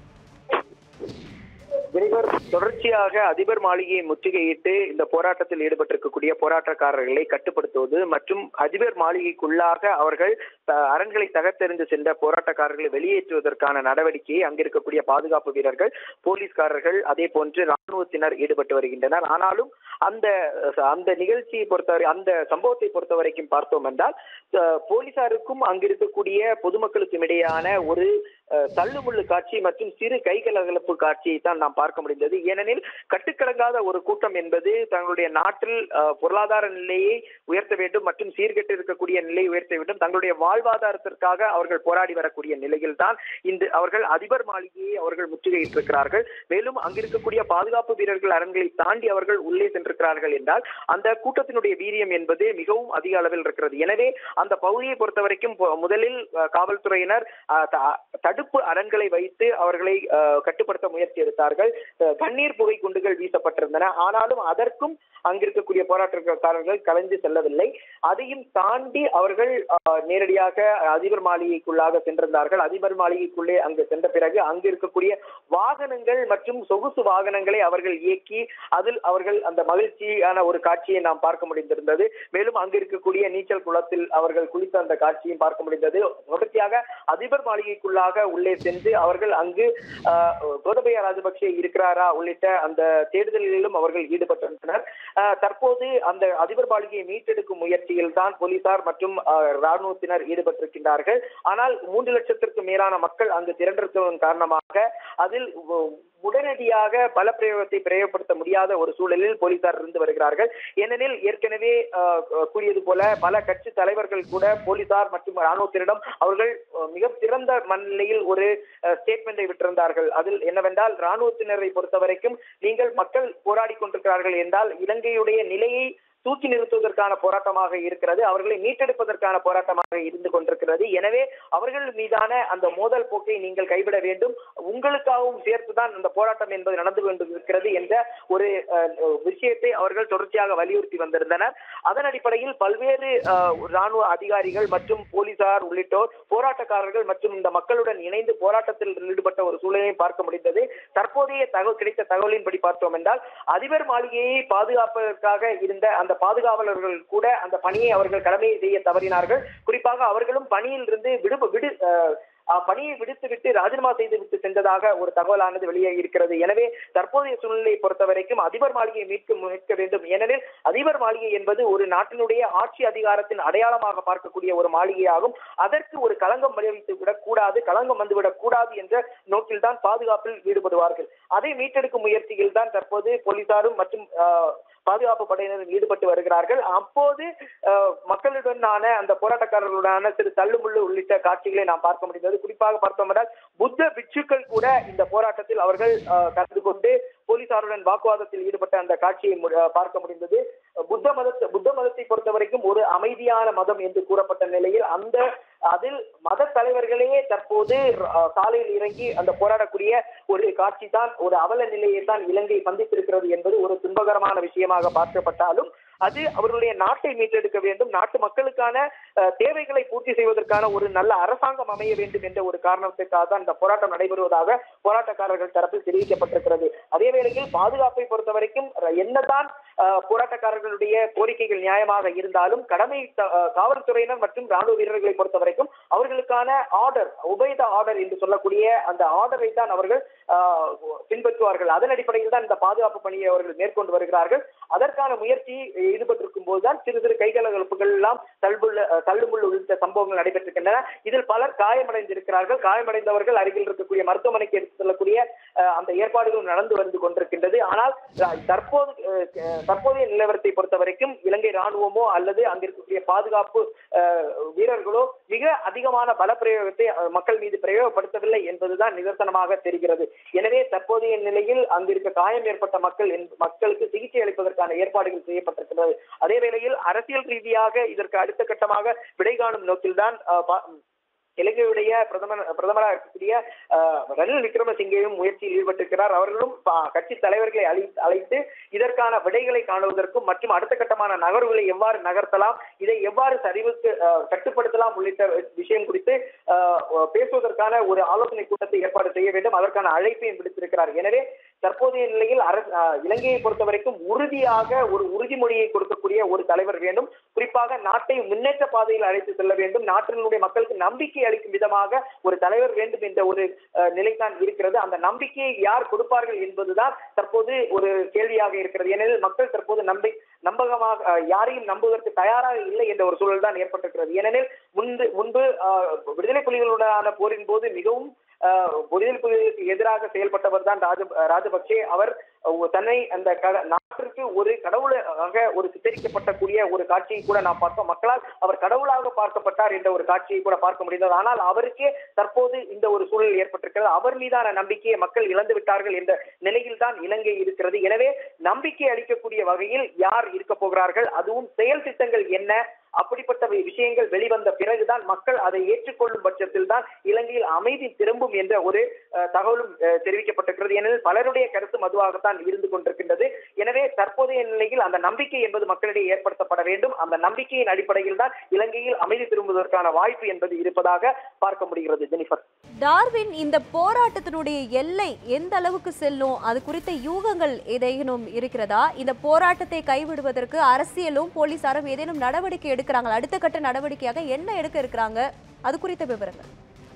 இவர் தொடர்ச்சியாக அதிபர் மாளிகையை முற்றுகையிட்டு இந்த போராட்டத்தில் ஈடுபட்டிருக்கக்கூடிய போராட்டக்காரர்களை கட்டுப்படுத்துவது மற்றும் அதிபர் மாளிகைக்குள்ளாக அவர்கள் த- அரண்களை தகர்த்தெறிந்து சென்ற போராட்டக்காரர்களை வெளியேற்றுவதற்கான நடவடிக்கையை அங்கிருக்கக்கூடிய பாதுகாப்பு வீரர்கள் போலீஸ்காரர்கள் அதே போன்று ராணுவத்தினர் ஈடுபட்டு வருகின்றனர் ஆனாலும் அந்த அந்த நிகழ்ச்சியை பொறுத்தவரை அந்த சம்பவத்தை பொறுத்த வரைக்கும் பார்த்தோம் என்றால் அஹ், போலீசாருக்கும் அங்கிருக்கக்கூடிய பொதுமக்களுக்கும் இடையான ஒரு அஹ், தள்ளுமுள்ளு காட்சி மற்றும் சிறு கைகலகலப்பு காட்சியை தான் நாம் பார்க்க முடிந்தது ஏனெனில் கட்டுக்கடங்காத ஒரு கூட்டம் என்பது தங்களுடைய நாட்டில் அஹ், பொருளாதார நிலையை உயர்த்த வேண்டும் மற்றும் சீர்கெட்டு இருக்கக்கூடிய நிலையை உயர்த்த வேண்டும் தங்களுடைய வாழ்வாதாரத்திற்காக அவர்கள் போராடி வரக்கூடிய நிலையில் தான் இந்த அவர்கள் அதிபர் மாளிகையை அவர்கள் முற்றுகையிட்டிருக்கிறார்கள் மேலும் அங்கிருக்கக்கூடிய பாதுகாப்பு வீரர்கள் அரண்களை தாண்டி அவர்கள் உள்ளே சென்றிருக்கிறார்கள் என்றால் அந்த கூட்டத்தினுடைய வீரியம் என்பது மிகவும் அதிக அளவில் இருக்கிறது எனவே அந்த பகுதியை பொறுத்த வரைக்கும் பொ- முதலில் அஹ், காவல்துறையினர் அஹ், த- தடுப்பு அரண்களை வைத்து அவர்களை அஹ், கட்டுப்படுத்த முயற்சி எடுத்தார்கள் அஹ், கண்ணீர் புகை குண்டுகள் வீசப்பட்டிருந்தன ஆனாலும் அதற்கும் அங்கிருக்கக்கூடிய போராட்டக்காரர்கள் கலைந்து செல்லவில்லை அதையும் தாண்டி அவர்கள் அஹ், நேரடியாக அதிபர் மாளிகைக்குள்ளாக சென்றிருந்தார்கள் அதிபர் மாளிகைக்குள்ளே அங்கு சென்ற பிறகு அங்கு இருக்கக்கூடிய வாகனங்கள் மற்றும் சொகுசு வாகனங்களை அவர்கள் இயக்கி அதில் அவர்கள் அந்த மகிழ்ச்சியான ஒரு காட்சியை நாம் பார்க்க முடிந்திருந்தது மேலும் அங்கு இருக்கக்கூடிய நீச்சல் குளத்தில் அவர்கள் குளித்த அந்த காட்சியும் பார்க்க முடிந்தது தொடர்ச்சியாக அதிபர் மாளிகைக்குள்ளாக உள்ளே சென்று அவர்கள் அங்கு ஆஹ், கோதபய ராஜபக்சே இருக்கிறாரா உள்ளிட்ட அந்த தேடுதலிலும் அவர்கள் ஈடுபட்டிருந்தனர் ஆஹ், தற்போது அந்த அதிபர் மாளிகையை மீட்டெடுக்கும் முயற்சியில் தான் போலீசார் மற்றும் ஆஹ், ராணுவத்தினர் ஈடுபட்டிருக்கின்றார்கள் ஆனால் மூன்று லட்சத்திற்கும் மேலான மக்கள் அங்கு திரண்டிருப்பதன் காரணமாக அதில் உ- உடனடியாக பல பிரயோகத்தை பிரயோகப்படுத்த முடியாத ஒரு சூழலில் போலீசார் இருந்து வருகிறார்கள் ஏனெனில் ஏற்கனவே ஆஹ், கூறியது போல பல கட்சி தலைவர்கள் கூட போலீசார் மற்றும் ராணுவத்தினரிடம் அவர்கள் அஹ், மிக சிறந்த மனநிலையில் ஒரு ஸ்டேட்மெண்டை விட்டிருந்தார்கள் அதில் என்னவென்றால் ராணுவத்தினரை பொறுத்த வரைக்கும் நீங்கள் மக்கள் போராடி கொண்டிருக்கிறார்கள் என்றால் இலங்கையுடைய நிலையை தூக்கி நிறுத்துவதற்கான போராட்டமாக இருக்கிறது அவர்களை மீட்டெடுப்பதற்கான போராட்டமாக இருந்து கொண்டிருக்கிறது எனவே அவர்கள் மீதான அந்த மோதல் போக்கை நீங்கள் கைவிட வேண்டும் உங்களுக்காகவும் சேர்த்துதான் அந்த போராட்டம் என்பது நடந்து கொண்டிருக்கிறது என்ற ஒரு அஹ், விஷயத்தை அவர்கள் தொடர்ச்சியாக வலியுறுத்தி வந்திருந்தனர் அதன் அடிப்படையில் பல்வேறு அஹ், ராணுவ அதிகாரிகள் மற்றும் போலீசார் உள்ளிட்டோர் போராட்டக்காரர்கள் மற்றும் இந்த மக்களுடன் இணைந்து போராட்டத்தில் ஈடுபட்ட ஒரு சூழலை பார்க்க முடிந்தது தற்போதைய தகவல் கிடைத்த தகவலின்படி பார்த்தோம் என்றால் அதிபர் மாளிகையை பாதுகாப்பதற்காக இருந்த அந்த பாதுகாவலர்கள் கூட அந்த பணியை அவர்கள் கடமையை செய்ய தவறினார்கள் குறிப்பாக அவர்களும் பணியில் இருந்து விடு விடு அஹ், அஹ், பணியை விடுத்துவிட்டு ராஜினாமா செய்து விட்டு சென்றதாக ஒரு தகவலானது வெளியே இருக்கிறது எனவே தற்போதைய சூழ்நிலையை பொறுத்த வரைக்கும் அதிபர் மாளிகையை மீட்க மீட்க வேண்டும் ஏனெனில் அதிபர் மாளிகை என்பது ஒரு நாட்டினுடைய ஆட்சி அதிகாரத்தின் அடையாளமாக பார்க்கக்கூடிய ஒரு மாளிகையாகும் அதற்கு ஒரு களங்கம் விளைவித்து விடக் கூடாது களங்கம் வந்துவிடக் கூடாது என்ற நோக்கில் தான் பாதுகாப்பில் ஈடுபடுவார்கள் அதை மீட்டெடுக்கும் முயற்சியில் தான் தற்போது போலீசாரும் மற்றும் அஹ், பாதுகாப்பு படையினரும் ஈடுபட்டு வருகிறார்கள் அப்போது அஹ், மக்களுடனான அந்த போராட்டக்காரர்களுடனான சிறு தள்ளுமுள்ளு உள்ளிட்ட காட்சிகளை நாம் பார்க்க முடிந்தது குறிப்பாக பார்த்தோம் என்றால் புத்த பிட்சுக்கள் கூட இந்த போராட்டத்தில் அவர்கள் அஹ், கலந்து கொண்டு போலீசாருடன் வாக்குவாதத்தில் ஈடுபட்ட அந்த காட்சியை மு- அஹ், பார்க்க முடிந்தது புத்த மதத்தை புத்த மதத்தை பொறுத்த வரைக்கும் ஒரு அமைதியான மதம் என்று கூறப்பட்ட நிலையில் அந்த அதில் மத தலைவர்களே தற்போது அஹ், சாலையில் இறங்கி அந்த போராடக்கூடிய ஒரு காட்சி தான் ஒரு அவல நிலையை தான் இலங்கை சந்தித்திருக்கிறது என்பது ஒரு துன்பகரமான விஷயமாக பார்க்கப்பட்டாலும் அது அவர்களுடைய நாட்டை மீட்டெடுக்க வேண்டும் நாட்டு மக்களுக்கான அஹ், தேவைகளை பூர்த்தி செய்வதற்கான ஒரு நல்ல அரசாங்கம் அமைய வேண்டும் என்ற ஒரு காரணத்திற்காக தான் இந்த போராட்டம் நடைபெறுவதாக போராட்டக்காரர்கள் தரப்பில் தெரிவிக்கப்பட்டிருக்கிறது அதே வேளையில் பாதுகாப்பை பொறுத்த வரைக்கும் ர- என்னதான் அஹ், போராட்டக்காரர்களுடைய கோரிக்கைகள் நியாயமாக இருந்தாலும் கடமை த- அஹ், காவல்துறையினர் மற்றும் ராணுவ வீரர்களை பொறுத்த வரைக்கும் அவர்களுக்கான ஆர்டர் உபயத ஆர்டர் என்று சொல்லக்கூடிய அந்த ஆர்டரை தான் அவர்கள் அஹ், பின்பற்றுவார்கள் அதன் அடிப்படையில் தான் இந்த பாதுகாப்பு பணியை அவர்கள் மேற்கொண்டு வருகிறார்கள் அதற்கான முயற்சி ஈடுபட்டிருக்கும் போதுதான் சிறு சிறு கைகலகலப்புகள் எல்லாம் தள்ளுமுள்ள அஹ், தள்ளுமுள்ளு உள்ளிட்ட சம்பவங்கள் நடைபெற்றிருக்கின்றன இதில் பலர் காயமடைந்திருக்கிறார்கள் காயமடைந்தவர்கள் அருகில் இருக்கக்கூடிய மருத்துவமனைக்கு எடுத்து செல்லக்கூடிய அஹ், அந்த ஏற்பாடுகள் நடந்து வந்து கொண்டிருக்கின்றது ஆனால் அஹ், தற்போது அஹ், அஹ், தற்போதைய நிலவரத்தை பொறுத்த வரைக்கும் இலங்கை ராணுவமோ அல்லது அங்க இருக்கக்கூடிய பாதுகாப்பு அஹ், வீரர்களோ மிக அதிகமான பல பிரயோகத்தை அஹ், மக்கள் மீது பிரயோகப்படுத்தவில்லை என்பதுதான் நிதர்சனமாக தெரிகிறது எனவே தற்போதைய நிலையில் அங்கிருக்க காயம் ஏற்பட்ட மக்கள் என்- மக்களுக்கு சிகிச்சை அளிப்பதற்கான ஏற்பாடுகள் செய்யப்பட்டிருக்கிறது அதே வேளையில் அரசியல் ரீதியாக இதற்கு அடுத்த கட்டமாக விடை காணும் நோக்கில்தான் அஹ், பா- இலங்கையுடைய பிரதமர் பிரதமராக இருக்கக்கூடிய அஹ், ரணில் விக்ரமசிங்கேயும் முயற்சியில் ஈடுபட்டிருக்கிறார் அவர்களும் ப- கட்சி தலைவர்களை அழை அழைத்து இதற்கான விடைகளை காணுவதற்கும் மற்றும் அடுத்த கட்டமான நகர்வுகளை எவ்வாறு நகர்த்தலாம் இதை எவ்வாறு சரிவுக்கு அஹ், கட்டுப்படுத்தலாம் உள்ளிட்ட விஷயம் குறித்து அஹ், பேசுவதற்கான ஒரு ஆலோசனை கூட்டத்தை ஏற்பாடு செய்ய வேண்டும் அதற்கான அழைப்பையும் விடுத்திருக்கிறார் எனவே தற்போதைய நிலையில் அரசு அஹ், இலங்கையை பொறுத்த வரைக்கும் உறுதியாக ஒரு உறுதிமொழியை கொடுக்கக்கூடிய ஒரு தலைவர் வேண்டும் குறிப்பாக நாட்டை முன்னேற்ற பாதையில் அழைத்து செல்ல வேண்டும் நாட்டினுடைய மக்களுக்கு நம்பிக்கை அளிக்கும் விதமாக ஒரு தலைவர் வேண்டும் என்ற ஒரு அஹ், நிலைதான் இருக்கிறது அந்த நம்பிக்கையை யார் கொடுப்பார்கள் என்பதுதான் தற்போது ஒரு கேள்வியாக இருக்கிறது ஏனெனில் மக்கள் தற்போது நம்பி நம்பகமாக அஹ், யாரையும் நம்புவதற்கு தயாராக இல்லை என்ற ஒரு சூழல் தான் ஏற்பட்டிருக்கிறது ஏனெனில் முன்பு முன்பு அஹ், விடுதலை புலிகளுடனான போரின் போது மிகவும் அஹ், விடுதலை புலிகளுக்கு எதிராக செயல்பட்டவர் தான் ராஜ ராஜபக்சே அவர் அஹ், தன்னை அந்த கட- நாட்டிற்கு ஒரு கடவுளாக ஒரு சித்தரிக்கப்பட்டக்கூடிய ஒரு காட்சியை கூட நாம் பார்த்தோம் மக்களால் அவர் கடவுளாக பார்க்கப்பட்டார் என்ற ஒரு காட்சியை கூட பார்க்க முடிந்தது ஆனால் அவருக்கே தற்போது இந்த ஒரு சூழல் ஏற்பட்டிருக்கிறது அவர் மீதான நம்பிக்கையை மக்கள் இழந்து விட்டார்கள் என்ற நிலையில் தான் இலங்கை இருக்கிறது எனவே நம்பிக்கை அளிக்கக்கூடிய வகையில் யார் இருக்க போகிறார்கள் அதுவும் செயல் திட்டங்கள் என்ன அப்படிப்பட்ட வி- விஷயங்கள் வெளிவந்த பிறகுதான் மக்கள் அதை ஏற்றுக்கொள்ளும் பட்சத்தில் தான் இலங்கையில் அமைதி திரும்பும் என்ற ஒரு அஹ், தகவலும் அஹ், தெரிவிக்கப்பட்டிருக்கிறது ஏனெனில் பலருடைய கருத்தும் அதுவாகத்தான் இருந்து கொண்டிருக்கின்றது எனவே தற்போதைய நிலையில் அந்த நம்பிக்கை என்பது மக்களிடையே ஏற்படுத்தப்பட வேண்டும் அந்த நம்பிக்கையின் அடிப்படையில் தான் இலங்கையில் அமைதி திரும்புவதற்கான வாய்ப்பு என்பது இருப்பதாக பார்க்க முடிகிறது ஜெனிஃபர் டார்வின் இந்த போராட்டத்தினுடைய எல்லை எந்த அளவுக்கு செல்லும் அது குறித்த யூகங்கள் ஏதேனும் இருக்கிறதா இந்த போராட்டத்தை கைவிடுவதற்கு அரசியலும் போலீசாரும் ஏதேனும் நடவடிக்கை எடுக்கிறாங்க அடுத்த கட்ட நடவடிக்கையாக என்ன எடுக்க இருக்கிறாங்க அது குறித்த விவரங்கள்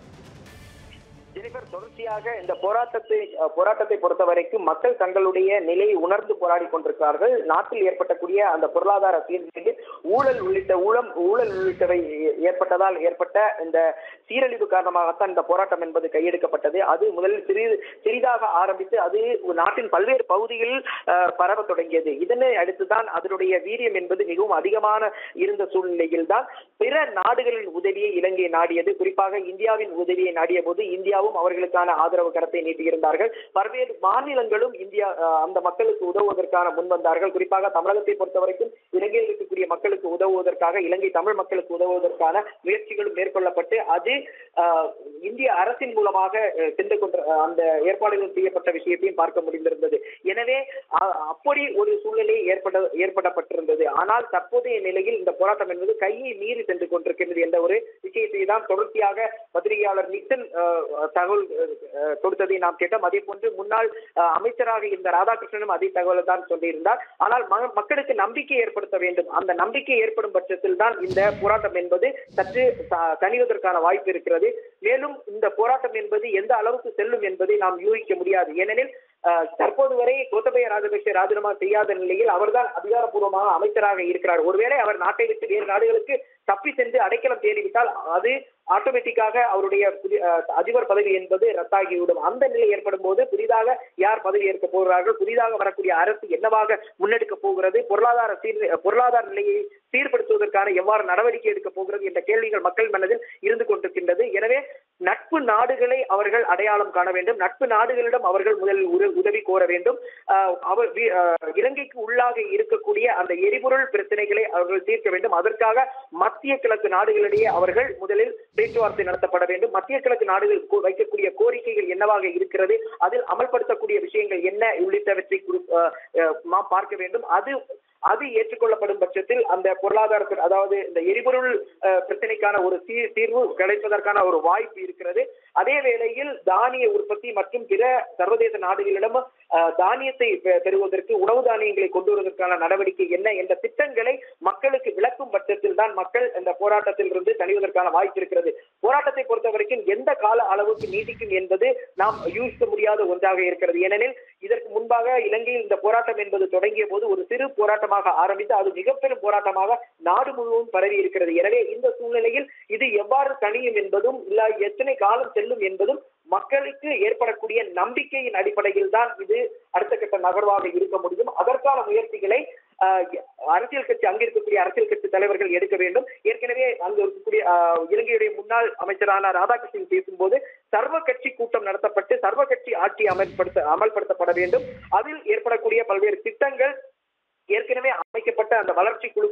ஜெனிஃபர் தொடர்ச்சியாக இந்த போராட்டத்தை அஹ், போராட்டத்தை பொறுத்த வரைக்கும் மக்கள் தங்களுடைய நிலையை உணர்ந்து போராடி கொண்டிருக்கிறார்கள் நாட்டில் ஏற்பட்டக்கூடிய அந்த பொருளாதார சீர்கேடு ஊழல் உள்ளிட்ட ஊழம் ஊழல் உள்ளிட்டவை ஏ- ஏற்பட்டதால் ஏற்பட்ட இந்த சீரழிவு காரணமாகத்தான் இந்த போராட்டம் என்பது கையெடுக்கப்பட்டது அது முதலில் சிறிது சிறிதாக ஆரம்பித்து அது நாட்டின் பல்வேறு பகுதிகளில் அஹ், பரவத் தொடங்கியது இதனை அடுத்துதான் அதனுடைய வீரியம் என்பது மிகவும் அதிகமான இருந்த சூழ்நிலையில் தான் பிற நாடுகளின் உதவியை இலங்கை நாடியது குறிப்பாக இந்தியாவின் உதவியை நாடிய போது இந்தியாவும் அவர்களுக்கான ஆதரவு கரத்தை நீட்டியிருந்தார்கள் பல்வேறு மாநிலங்களும் இந்தியா அஹ், அந்த மக்களுக்கு உதவுவதற்கான முன்வந்தார்கள் குறிப்பாக தமிழகத்தை பொறுத்த வரைக்கும் இலங்கையில் இருக்கக்கூடிய மக்களுக்கு உதவுவதற்காக இலங்கை தமிழ் மக்களுக்கு உதவுவதற்கான முயற்சிகளும் மேற்கொள்ளப்பட்டு அது அஹ், இந்திய அரசின் மூலமாக அஹ், சென்று கொண்ட அஹ், அந்த ஏற்பாடுகள் செய்யப்பட்ட விஷயத்தையும் பார்க்க முடிந்திருந்தது எனவே அ- அப்படி ஒரு சூழ்நிலை ஏற்பட ஏற்படப்பட்டிருந்தது ஆனால் தற்போதைய நிலையில் இந்த போராட்டம் என்பது கையை மீறி சென்று கொண்டிருக்கின்றது என்ற ஒரு விஷயத்தை தான் தொடர்ச்சியாக பத்திரிகையாளர் நிக்சன் அஹ், தகவல் அஹ், கொடுத்ததை நாம் கேட்டோம் அதே போன்று முன்னாள் அஹ், அமைச்சராக இருந்த ராதாகிருஷ்ணனும் அதே தகவலை தான் சொல்லியிருந்தார் ஆனால் ம- மக்களுக்கு நம்பிக்கை ஏற்படுத்த வேண்டும் அந்த நம்பிக்கை ஏற்படும் பட்சத்தில் தான் இந்த போராட்டம் என்பது சற்று த- தணிவதற்கான வாய்ப்பு இருக்கிறது மேலும் இந்த போராட்டம் என்பது எந்த அளவுக்கு செல்லும் என்பதை நாம் யூகிக்க முடியாது ஏனெனில் அஹ், தற்போது வரை கோத்தபய ராஜபக்சே ராஜினாமா செய்யாத நிலையில் அவர்தான் அதிகாரப்பூர்வமாக அமைச்சராக இருக்கிறார் ஒருவேளை அவர் நாட்டை விட்டு வேறு நாடுகளுக்கு தப்பி சென்று அடைக்கலம் தேடிவிட்டால் அது ஆட்டோமேட்டிக்காக அவருடைய புதி- அஹ், அதிபர் பதவி என்பது ரத்தாகிவிடும் அந்த நிலை ஏற்படும் போது புதிதாக யார் பதவி ஏற்க போகிறார்கள் புதிதாக வரக்கூடிய அரசு என்னவாக முன்னெடுக்க போகிறது பொருளாதார சீர் பொருளாதார நிலையை சீர்படுத்துவதற்கான எவ்வாறு நடவடிக்கை எடுக்க போகிறது என்ற கேள்விகள் மக்கள் மனதில் இருந்து கொண்டிருக்கின்றது எனவே நட்பு நாடுகளை அவர்கள் அடையாளம் காண வேண்டும் நட்பு நாடுகளிடம் அவர்கள் முதலில் உத- உதவி கோர வேண்டும் ஆஹ் அவர் வி- ஆஹ் இலங்கைக்கு உள்ளாக இருக்கக்கூடிய அந்த எரிபொருள் பிரச்சனைகளை அவர்கள் தீர்க்க வேண்டும் அதற்காக மத்திய கிழக்கு நாடுகளிடையே அவர்கள் முதலில் பேச்சுவார்த்தை நடத்தப்பட வேண்டும் மத்திய கிழக்கு நாடுகள் கோ- வைக்கக்கூடிய கோரிக்கைகள் என்னவாக இருக்கிறது அதில் அமல்படுத்தக்கூடிய விஷயங்கள் என்ன உள்ளிட்டவற்றை குறி- ஆஹ் ஆஹ் நாம் பார்க்க வேண்டும் அது அது ஏற்றுக்கொள்ளப்படும் பட்சத்தில் அந்த பொருளாதாரத்தில் அதாவது இந்த எரிபொருள் அஹ், பிரச்சனைக்கான ஒரு தீ- தீர்வு கிடைப்பதற்கான ஒரு வாய்ப்பு இருக்கிறது அதே வேளையில் தானிய உற்பத்தி மற்றும் பிற சர்வதேச நாடுகளிடம் அஹ், தானியத்தை பெ- பெறுவதற்கு உணவு தானியங்களை கொண்டு வருவதற்கான நடவடிக்கை என்ன என்ற திட்டங்களை மக்களுக்கு விளக்கும் பட்சத்தில் தான் மக்கள் இந்த போராட்டத்தில் இருந்து தணிவதற்கான வாய்ப்பு இருக்கிறது போராட்டத்தை பொறுத்த வரைக்கும் எந்த கால அளவுக்கு நீடிக்கும் என்பது நாம் யூகிக்க முடியாத ஒன்றாக இருக்கிறது ஏனெனில் இதற்கு முன்பாக இலங்கையில் இந்த போராட்டம் என்பது தொடங்கிய போது ஒரு சிறு போராட்டமாக ஆரம்பித்து அது மிக பெரும் போராட்டமாக நாடு முழுவதும் பரவி இருக்கிறது எனவே இந்த சூழ்நிலையில் இது எவ்வாறு தணியும் என்பதும் இல்ல எத்தனை காலம் செல்லும் என்பதும் மக்களுக்கு ஏற்படக்கூடிய நம்பிக்கையின் அடிப்படையில் தான் இது அடுத்த கட்ட நகர்வாக இருக்க முடியும் அதற்கான முயற்சிகளை ஆஹ், அரசியல் கட்சி அங்க இருக்கக்கூடிய அரசியல் கட்சி தலைவர்கள் எடுக்க வேண்டும் ஏற்கனவே அங்கு இருக்கக்கூடிய ஆஹ், இலங்கையுடைய முன்னாள் அமைச்சரான ராதாகிருஷ்ணன் பேசும்போது சர்வ கட்சி கூட்டம் நடத்தப்பட்டு சர்வ கட்சி ஆட்சி அமல்படுத்த அமல்படுத்தப்பட வேண்டும் அதில் ஏற்படக்கூடிய பல்வேறு திட்டங்கள் ஏற்கனவே அமைக்கப்பட்ட அந்த வளர்ச்சி குழுக்கள்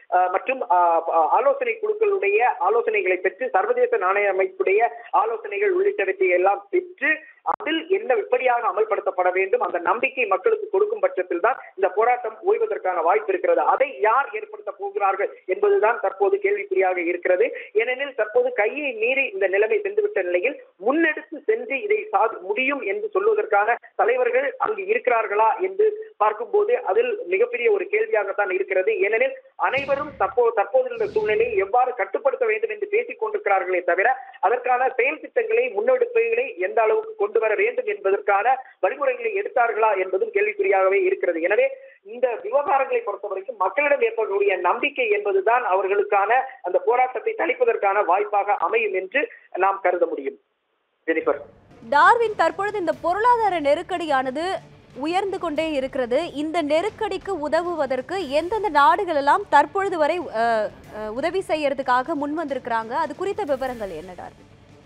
அஹ், மற்றும் அஹ், அஹ், ஆலோசனை குழுக்களுடைய ஆலோசனைகளை பெற்று சர்வதேச நாணய அமைப்புடைய ஆலோசனைகள் உள்ளிட்டவற்றை எல்லாம் பெற்று அதில் என்ன எப்படியாக அமல்படுத்தப்பட வேண்டும் அந்த நம்பிக்கை மக்களுக்கு கொடுக்கும் பட்சத்தில் தான் இந்த போராட்டம் ஓய்வதற்கான வாய்ப்பு இருக்கிறது அதை யார் ஏற்படுத்த போகிறார்கள் என்பதுதான் தற்போது கேள்விக்குறியாக இருக்கிறது ஏனெனில் தற்போது கையை மீறி இந்த நிலைமை சென்றுவிட்ட நிலையில் முன்னெடுத்து சென்று இதை சாதி முடியும் என்று சொல்வதற்கான தலைவர்கள் அங்கு இருக்கிறார்களா என்று பார்க்கும்போது அதில் மிகப்பெரிய ஒரு கேள்வியாகத்தான் இருக்கிறது ஏனெனில் அனைவரும் தற்போது தற்போதுள்ள சூழ்நிலையை எவ்வாறு கட்டுப்படுத்த வேண்டும் என்று பேசிக் கொண்டிருக்கிறார்களே தவிர அதற்கான செயல் திட்டங்களை முன்னெடுப்புகளை எந்த அளவுக்கு கொண்டு வர வேண்டும் என்பதற்கான வழிமுறைகளை எடுத்தார்களா என்பதும் கேள்விக்குறியாகவே இருக்கிறது எனவே இந்த விவகாரங்களை பொறுத்தவரைக்கும் மக்களிடம் ஏற்படக்கூடிய நம்பிக்கை என்பதுதான் அவர்களுக்கான அந்த போராட்டத்தை தணிப்பதற்கான வாய்ப்பாக அமையும் என்று நாம் கருத முடியும் ஜெனிஃபர் டார்வின் தற்பொழுது இந்த பொருளாதார நெருக்கடியானது உயர்ந்து கொண்டே இருக்கிறது இந்த நெருக்கடிக்கு உதவுவதற்கு எந்தெந்த நாடுகள் எல்லாம் தற்பொழுது வரை அஹ், அஹ், உதவி செய்யறதுக்காக முன் வந்திருக்கிறாங்க அது குறித்த விவரங்கள் என்ன டார்வின்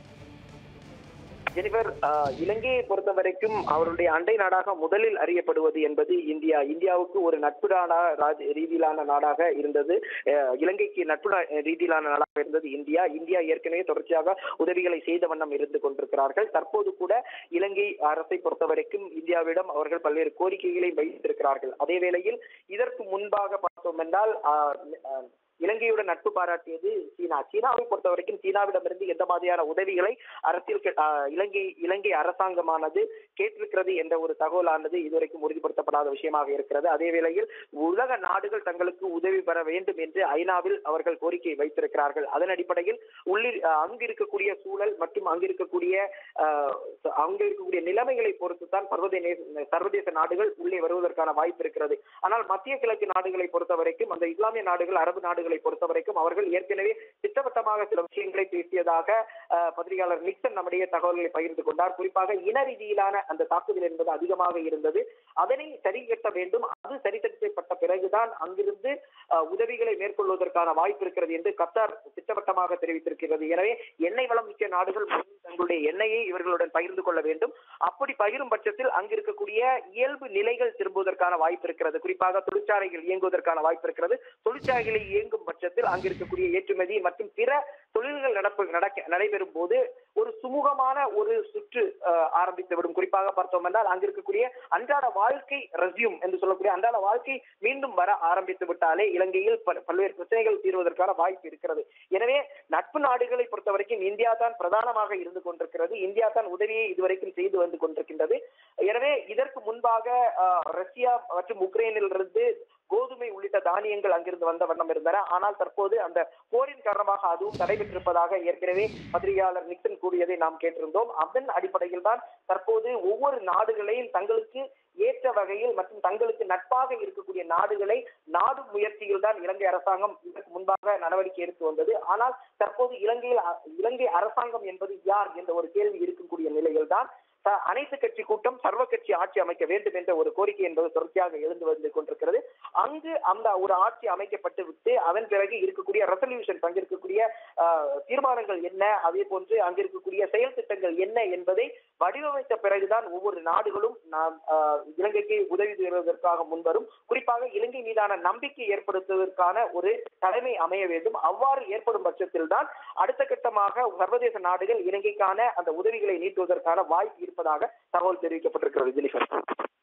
ஜெனிஃபர் ஆஹ், இலங்கையை பொறுத்த வரைக்கும் அவருடைய அண்டை நாடாக முதலில் அறியப்படுவது என்பது இந்தியா இந்தியாவுக்கு ஒரு நட்பு நாடா ராஜ- ரீதியிலான நாடாக இருந்தது அஹ், இலங்கைக்கு நட்பு நா- ரீதியிலான நாடாக இருந்தது இந்தியா இந்தியா ஏற்கனவே தொடர்ச்சியாக உதவிகளை செய்த வண்ணம் இருந்து கொண்டிருக்கிறார்கள் தற்போது கூட இலங்கை அரசை பொறுத்த வரைக்கும் இந்தியாவிடம் அவர்கள் பல்வேறு கோரிக்கைகளை வைத்திருக்கிறார்கள் அதே வேளையில் இதற்கு முன்பாக பார்த்தோம் என்றால் ஆஹ், ஆஹ், இலங்கையுடன் நட்பு பாராட்டியது சீனா சீனாவை பொறுத்த வரைக்கும் சீனாவிடமிருந்து எந்த மாதிரியான உதவிகளை அரசியல் கே- ஆஹ் இலங்கை இலங்கை அரசாங்கமானது கேட்டிருக்கிறது என்ற ஒரு தகவலானது இதுவரைக்கும் உறுதிப்படுத்தப்படாத விஷயமாக இருக்கிறது அதே வேளையில் உலக நாடுகள் தங்களுக்கு உதவி பெற வேண்டும் என்று ஐநாவில் அவர்கள் கோரிக்கை வைத்திருக்கிறார்கள் அதன் அடிப்படையில் உள்ளி ஆஹ் அங்கு இருக்கக்கூடிய சூழல் மற்றும் அங்கு இருக்கக்கூடிய ஆஹ் அங்கு இருக்கக்கூடிய நிலைமைகளை பொறுத்து தான் சர்வதேச சர்வதேச நாடுகள் உள்ளே வருவதற்கான வாய்ப்பு இருக்கிறது ஆனால் மத்திய கிழக்கு நாடுகளை பொறுத்த வரைக்கும் அந்த இஸ்லாமிய நாடுகள் அரபு நாடுகளை பொறுத்த வரைக்கும் அவர்கள் ஏற்கனவே திட்டவட்டமாக சில விஷயங்களை பேசியதாக ஆஹ், பத்திரிகையாளர் நிக்சன் நம்முடைய தகவல்களை பகிர்ந்து கொண்டார் குறிப்பாக இன ரீதியிலான அந்த தாக்குதல் என்பது அதிகமாக இருந்தது அதனை சரி கட்ட வேண்டும் அது சரிப்படுத்தப்பட்ட பிறகுதான் அங்கிருந்து ஆஹ், உதவிகளை மேற்கொள்வதற்கான வாய்ப்பு இருக்கிறது என்று கத்தார் திட்டவட்டமாக தெரிவித்திருக்கிறது எனவே எண்ணெய் வளம் மிக்க நாடுகள் முதலில் தங்களுடைய எண்ணெயை இவர்களுடன் பகிர்ந்து கொள்ள வேண்டும் அப்படி பகிரும் பட்சத்தில் அங்கு இருக்கக்கூடிய இயல்பு நிலைகள் திரும்புவதற்கான வாய்ப்பு இருக்கிறது குறிப்பாக தொழிற்சாலைகள் இயங்குவதற்கான வாய்ப்பு இருக்கிறது தொழிற்சாலைகளை இயங்கும் பட்சத்தில் அங்கு இருக்கக்கூடிய ஏற்றுமதி மற்றும் பிற தொழில்கள் நடப்பு நடக்க நடைபெறும் போது ஒரு சுமூகமான ஒரு சுற்று ஆஹ், ஆரம்பித்து விடும் குறிப்பாக பார்த்தோம் என்றால் அங்கு இருக்கக்கூடிய அன்றாட வாழ்க்கை ரெசியூம் என்று சொல்லக்கூடிய அன்றாட வாழ்க்கை மீண்டும் வர ஆரம்பித்து விட்டாலே இலங்கையில் பல்- பல்வேறு பிரச்சனைகள் தீர்வதற்கான வாய்ப்பு இருக்கிறது எனவே நட்பு நாடுகளை பொறுத்த வரைக்கும் இந்தியா தான் பிரதானமாக இருந்து கொண்டிருக்கிறது இந்தியா தான் உதவியை இதுவரைக்கும் செய்து வந்து கொண்டிருக்கின்றது எனவே இதற்கு முன்பாக ஆஹ், ரஷ்யா மற்றும் உக்ரைனிலிருந்து கோதுமை உள்ளிட்ட தானியங்கள் அங்கிருந்து வந்த வண்ணம் இருந்தன ஆனால் தற்போது அந்த போரின் காரணமாக அதுவும் தடைபெற்றிருப்பதாக ஏற்கனவே பத்திரிகையாளர் நிக்சன் கூறியதை நாம் கேட்டிருந்தோம் அதன் அடிப்படையில் தான் தற்போது ஒவ்வொரு நாடுகளையும் தங்களுக்கு ஏற்ற வகையில் மற்றும் தங்களுக்கு நட்பாக இருக்கக்கூடிய நாடுகளை நாடும் முயற்சியில் தான் இலங்கை அரசாங்கம் இதற்கு முன்பாக நடவடிக்கை எடுத்து வந்தது ஆனால் தற்போது இலங்கையில் அ- இலங்கை அரசாங்கம் என்பது யார் என்ற ஒரு கேள்வி இருக்கக்கூடிய நிலையில் தான் த- அனைத்து கட்சி கூட்டம் சர்வ கட்சி ஆட்சி அமைக்க வேண்டும் என்ற ஒரு கோரிக்கை என்பது தொடர்ச்சியாக எழுந்து வந்து கொண்டிருக்கிறது அங்கு அந்த ஒரு ஆட்சி அமைக்கப்பட்டு விட்டு அதன் பிறகு இருக்கக்கூடிய ரெசல்யூஷன் அங்கு இருக்கக்கூடிய ஆஹ், தீர்மானங்கள் என்ன அதே போன்று அங்கு இருக்கக்கூடிய செயல் திட்டங்கள் என்ன என்பதை வடிவமைத்த பிறகுதான் ஒவ்வொரு நாடுகளும் நாம் ஆஹ், இலங்கைக்கு உதவி செய்வதற்காக முன்வரும் குறிப்பாக இலங்கை மீதான நம்பிக்கை ஏற்படுத்துவதற்கான ஒரு தலைமை அமைய வேண்டும் அவ்வாறு ஏற்படும் பட்சத்தில் தான் அடுத்த கட்டமாக சர்வதேச நாடுகள் இலங்கைக்கான அந்த உதவிகளை நீட்டுவதற்கான வாய்ப்பு இருப்பதாக தகவல் தெரிவிக்கப்பட்டிருக்கிறது ஜெனிஃபர்